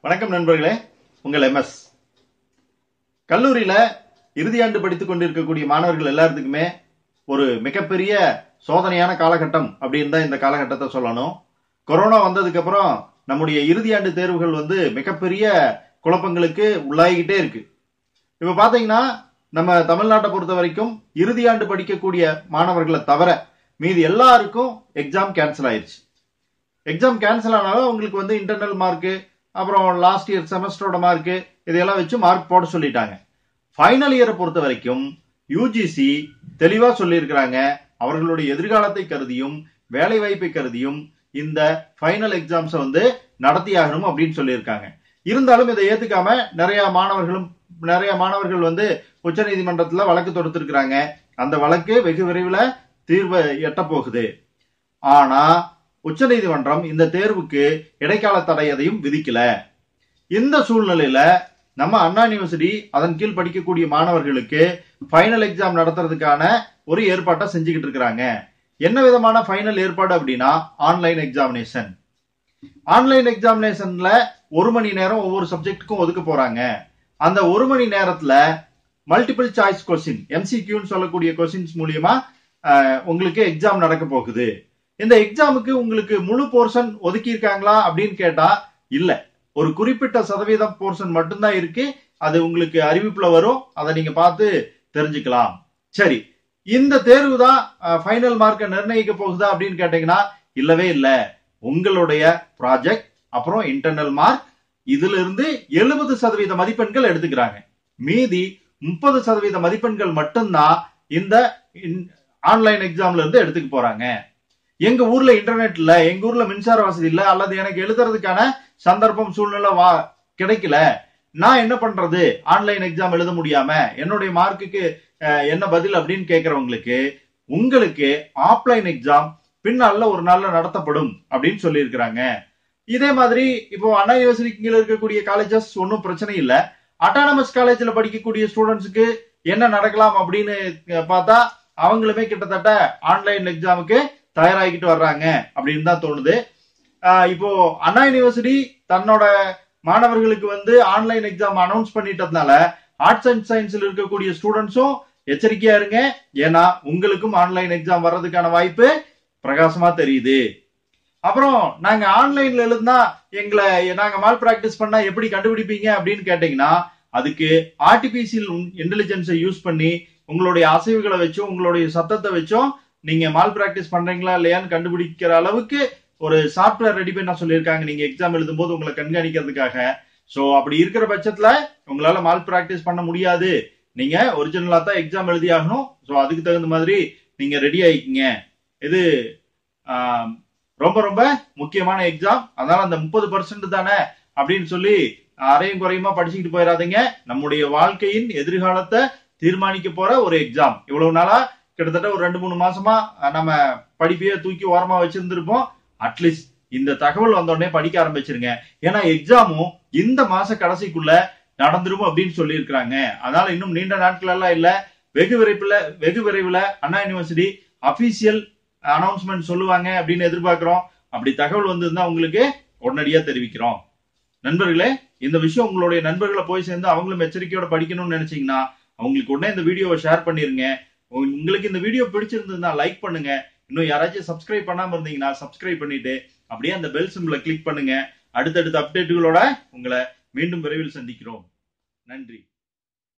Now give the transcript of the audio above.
வணக்கம் நண்பர்களே உங்கள் எம்எஸ் கல்லூரியில இறுதியாண்டு படித்துக் கொண்டிருக்கக்கூடிய மாணவர்கள் எல்லாத்துக்குமே ஒரு மிகப்பெரிய சோதனையான காலகட்டம் அப்படின்னு தான் இந்த காலகட்டத்தை சொல்லணும் கொரோனா வந்ததுக்கு அப்புறம் நம்முடைய இறுதியாண்டு தேர்வுகள் வந்து மிகப்பெரிய குழப்பங்களுக்கு உள்ளாகிக்கிட்டே இருக்கு இப்ப பாத்தீங்கன்னா நம்ம தமிழ்நாட்டை பொறுத்த வரைக்கும் இறுதியாண்டு படிக்கக்கூடிய மாணவர்களை தவிர மீதி எல்லாருக்கும் எக்ஸாம் கேன்சல் ஆயிருச்சு எக்ஸாம் கேன்சல் ஆனாலும் உங்களுக்கு வந்து இன்டர்னல் மார்க்கு அப்புறம் லாஸ்ட் இயர் செமஸ்டரோட மார்க்கு இதையெல்லாம் வச்சு மார்க் போட சொல்லிட்டாங்க ஃபைனல் இயரை பொறுத்த வரைக்கும் யூஜிசி தெளிவா சொல்லியிருக்கிறாங்க அவர்களுடைய எதிர்காலத்தை கருதியும் வேலை வாய்ப்பை கருதியும் இந்த ஃபைனல் எக்ஸாம்ஸை வந்து நடத்தியாகணும் அப்படின்னு சொல்லியிருக்காங்க இருந்தாலும் இதை ஏத்துக்காம நிறைய மாணவர்களும் நிறைய மாணவர்கள் வந்து உச்சநீதிமன்றத்துல வழக்கு தொடுத்திருக்கிறாங்க அந்த வழக்கு வெகு விரைவில் தீர்வை எட்ட போகுது ஆனா உச்சநீதிமன்றம் இந்த தேர்வுக்கு இடைக்கால தடை எதையும் விதிக்கல இந்த சூழ்நிலையில நம்ம அண்ணா யூனிவர்சிட்டி அதன் கீழ் படிக்கக்கூடிய மாணவர்களுக்கு ஃபைனல் எக்ஸாம் நடத்துறதுக்கான ஒரு ஏற்பாட்டை செஞ்சுக்கிட்டு இருக்கிறாங்க என்ன விதமான ஃபைனல் ஏற்பாடு அப்படின்னா ஆன்லைன் எக்ஸாமினேஷன் ஆன்லைன் எக்ஸாமினேஷன்ல ஒரு மணி நேரம் ஒவ்வொரு சப்ஜெக்ட்டுக்கும் ஒதுக்க போறாங்க அந்த ஒரு மணி நேரத்துல மல்டிபிள் சாய்ஸ் கொஸ்டின் எம்சிக்யூன்னு சொல்லக்கூடிய கொஸ்டின்ஸ் மூலியமா அஹ், உங்களுக்கு எக்ஸாம் நடக்க போகுது இந்த எக்ஸாமுக்கு உங்களுக்கு முழு போர்ஷன் ஒதுக்கி இருக்காங்களா அப்படின்னு கேட்டா இல்ல ஒரு குறிப்பிட்ட சதவீதம் போர்ஷன் மட்டும்தான் இருக்கு அது உங்களுக்கு அறிவிப்புல வரும் அதை நீங்க பார்த்து தெரிஞ்சுக்கலாம் சரி இந்த தேர்வு தான் ஃபைனல் மார்க்கை நிர்ணயிக்க போகுதா அப்படின்னு கேட்டீங்கன்னா இல்லவே இல்ல உங்களுடைய ப்ராஜெக்ட் அப்புறம் இன்டர்னல் மார்க் இதுல இருந்து எழுபது சதவீத மதிப்பெண்கள் எடுத்துக்கிறாங்க மீதி முப்பது சதவீத மதிப்பெண்கள் மட்டும்தான் இந்த ஆன்லைன் எக்ஸாம்ல இருந்து எடுத்துக்க போறாங்க எங்க ஊர்ல இன்டர்நெட் இல்ல எங்க ஊர்ல மின்சார வசதி இல்ல அல்லது எனக்கு எழுதுறதுக்கான சந்தர்ப்பம் சூழ்நிலை வா கிடைக்கல நான் என்ன பண்றது ஆன்லைன் எக்ஸாம் எழுத முடியாம என்னுடைய மார்க்குக்கு என்ன பதில் அப்படின்னு கேக்குறவங்களுக்கு உங்களுக்கு ஆஃப்லைன் எக்ஸாம் பின்னால ஒரு நாள்ல நடத்தப்படும் அப்படின்னு சொல்லியிருக்கிறாங்க இதே மாதிரி இப்போ அண்ணா யூனிவர்சிட்டிக்கு கீழ இருக்கக்கூடிய காலேஜஸ் ஒன்றும் பிரச்சனை இல்ல அட்டானமஸ் காலேஜ்ல படிக்கக்கூடிய ஸ்டூடெண்ட்ஸுக்கு என்ன நடக்கலாம் அப்படின்னு அஹ், பார்த்தா அவங்களுமே கிட்டத்தட்ட ஆன்லைன் எக்ஸாமுக்கு தயாராகிட்டு வர்றாங்க அப்படின்னு தான் தோணுது ஆஹ் இப்போ அண்ணா யூனிவர்சிட்டி தன்னோட மாணவர்களுக்கு வந்து ஆன்லைன் எக்ஸாம் அனௌன்ஸ் பண்ணிட்டதுனால ஆர்ட்ஸ் அண்ட் சயின்ஸ்ல இருக்கக்கூடிய ஸ்டூடெண்ட்ஸும் எச்சரிக்கையா இருங்க ஏன்னா உங்களுக்கும் ஆன்லைன் எக்ஸாம் வர்றதுக்கான வாய்ப்பு பிரகாசமா தெரியுது அப்புறம் நாங்க ஆன்லைன்ல எழுதுனா எங்களை நாங்க மால் பிராக்டிஸ் பண்ணா எப்படி கண்டுபிடிப்பீங்க அப்படின்னு கேட்டீங்கன்னா அதுக்கு ஆர்டிபிசியல் இன்டெலிஜென்ஸை யூஸ் பண்ணி உங்களுடைய அசைவுகளை வச்சும் உங்களுடைய சத்தத்தை வச்சும் நீங்க மால் பிராக்டிஸ் பண்றீங்களா இல்லையான்னு கண்டுபிடிக்கிற அளவுக்கு ஒரு சாஃப்ட்வேர் ரெடி பண்ண சொல்லியிருக்காங்க நீங்க எக்ஸாம் எழுதும்போது உங்களை கண்காணிக்கிறதுக்காக சோ அப்படி இருக்கிற பட்சத்துல உங்களால மால் பிராக்டிஸ் பண்ண முடியாது நீங்க ஒரிஜினலா தான் எக்ஸாம் எழுதி ஆகணும் சோ அதுக்கு தகுந்த மாதிரி நீங்க ரெடி ஆயிக்கிங்க இது ஆம், ரொம்ப ரொம்ப முக்கியமான எக்ஸாம் அதனால அந்த முப்பது பர்சன்ட் தானே அப்படின்னு சொல்லி அரையும் குறையுமா படிச்சுக்கிட்டு போயிடாதீங்க நம்முடைய வாழ்க்கையின் எதிர்காலத்தை தீர்மானிக்க போற ஒரு எக்ஸாம் இவ்வளவு நாளா கிட்டத்தட்ட ஒரு ரெண்டு மூணு மாசமா அஹ், நம்ம படிப்பையே தூக்கி ஓரமா வச்சிருந்திருப்போம் அட்லீஸ்ட் இந்த தகவல் வந்த உடனே படிக்க ஆரம்பிச்சிருங்க ஏன்னா எக்ஸாமும் இந்த மாச கடைசிக்குள்ள நடந்துரும் அப்படின்னு சொல்லி இருக்கிறாங்க அதனால இன்னும் நீண்ட நாட்கள் எல்லாம் இல்ல வெகு விரைவில் வெகு விரைவில் அண்ணா யூனிவர்சிட்டி அபிஷியல் அனௌன்ஸ்மெண்ட் சொல்லுவாங்க அப்படின்னு எதிர்பார்க்கிறோம் அப்படி தகவல் வந்திருந்தா உங்களுக்கு உடனடியா தெரிவிக்கிறோம் நண்பர்களே இந்த விஷயம் உங்களுடைய நண்பர்களை போய் சேர்ந்து அவங்களும் எச்சரிக்கையோட படிக்கணும்னு நினைச்சீங்கன்னா அவங்களுக்கு உடனே இந்த வீடியோவை ஷேர் பண்ணிருங்க உங்க- உங்களுக்கு இந்த வீடியோ பிடிச்சிருந்ததுன்னா லைக் பண்ணுங்க இன்னும் யாராச்சும் சப்ஸ்கிரைப் பண்ணாம இருந்தீங்கன்னா சப்ஸ்கிரைப் பண்ணிட்டு அப்படியே அந்த பெல் சிம்பிளை கிளிக் பண்ணுங்க அடுத்தடுத்த அப்டேட்டுகளோட உங்களை மீண்டும் விரைவில் சந்திக்கிறோம் நன்றி